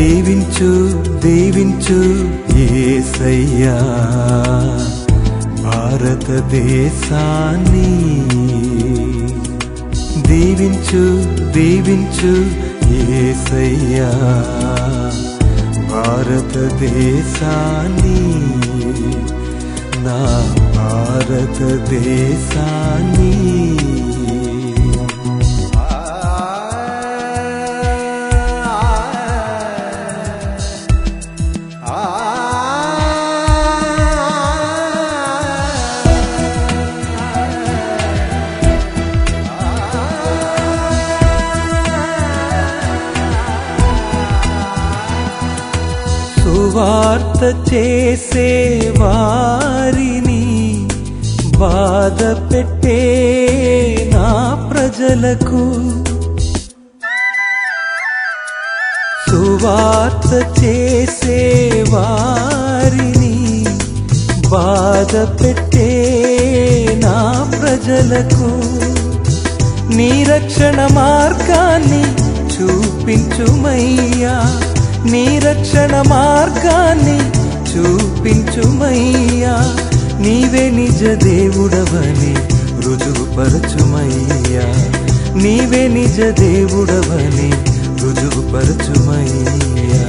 దీవించు దీవించు ఏసయ్యా భారతదేశాన్ని దీవించు దీవించు ఏసయ్యా భారతదేశాన్ని నా భారతదేశాన్ని సువార్త చేసే వారిని బాధ పెట్టే నా ప్రజలకు సువార్త చేసే వారిని బాధ పెట్టే నా ప్రజలకు నీ రక్షణ మార్గాన్ని చూపించుమయ్యా నీ రక్షణ మార్గాన్ని చూపించుమయ్యా నీవే నిజ దేవుడవని రుజువుపరచుమయ్యా నీవే నిజ దేవుడవని రుజువుపరచుమయ్యా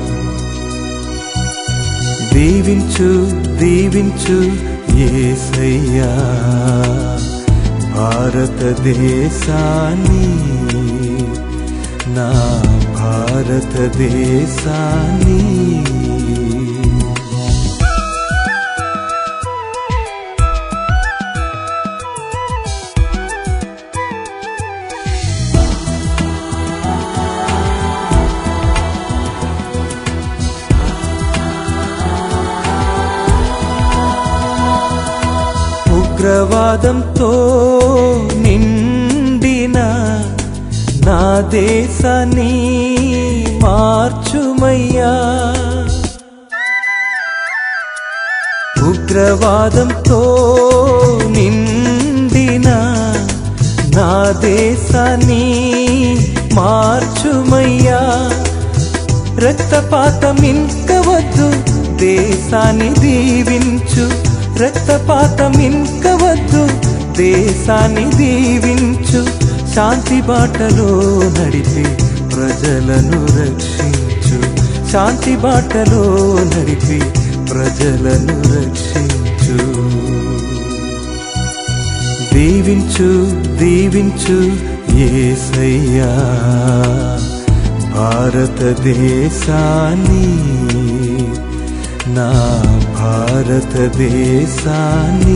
దీవించు దీవించు ఏసయ్యా భారతదేశాన్ని నా భారతదేశాన్ని ఉగ్రవాదంతో నిండిన నా దేశాన్ని మార్చుమయ్యా ఉగ్రవాదంతో నిండిన నా దేశాన్ని మార్చుమయ్యా రక్తపాతం ఇంక వద్దు దేశాన్ని దీవించు రక్తపాతం ఇంక వద్దు దేశాన్ని దీవించు శాంతి బాటలో నడిపి ప్రజలను రక్షించు శాంతి బాటలో నడిపి ప్రజలను రక్షించు దీవించు దీవించు ఏసయ్యా భారతదేశాన్ని నా భారతదేశాన్ని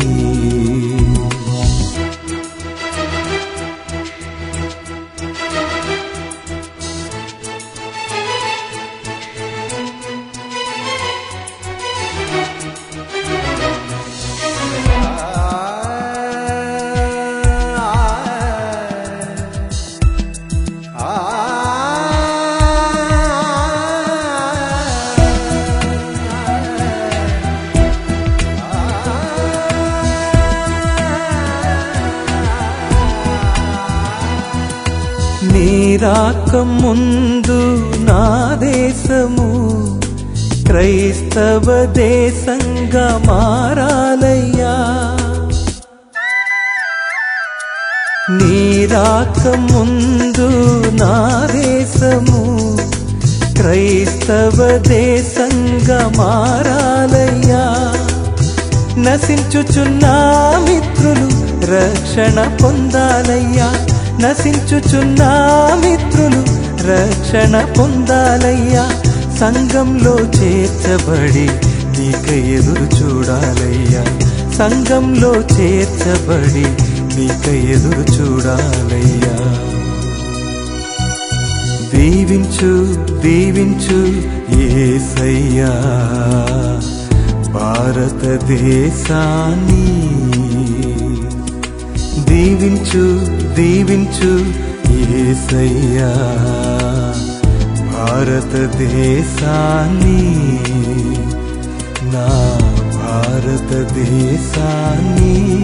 నీరాక ముందు నా దేశము క్రైస్తవ దేశంగా మారాలయ్యా నీరాక ముందు నా దేశము క్రైస్తవ దేశంగా మారాలయ్యా నశించుచున్న మిత్రులు రక్షణ పొందాలయ్యా నశించుచున్న మిత్రులు రక్షణ పొందాలయ్యా సంఘంలో చేర్చబడి నీక ఎదురు చూడాలయ్యా సంఘంలో చేర్చబడి నీక ఎదురు చూడాలయ్యా దీవించు దీవించు ఏసయ్యా భారతదేశాన్ని దీవించు దీవించు ఏసయ్యా భారతదేశాన్ని నా భారతదేశాన్ని